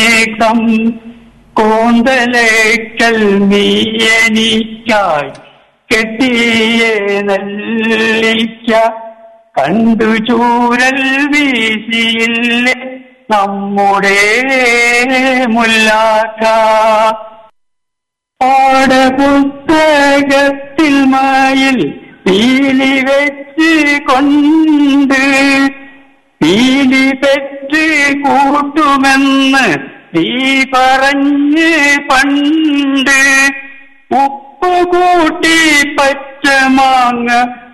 മേഘം കോന്തലേക്കൽ നീ എനിക്കായി കെട്ടിയേ നെല്ലിക്ക കണ്ടു ചൂരൽ വീശിയില്ലേ നമ്മുടെ മുല്ലാക്ക പാഠപുസ്തകത്തിൽ മായിൽ പീലി വെച്ച് കൊണ്ട് പീലി പെറ്റ് കൂട്ടുമെന്ന് നീ പറഞ്ഞ് പണ്ട് ഉപ്പ് കൂട്ടി പച്ചമാങ്ങ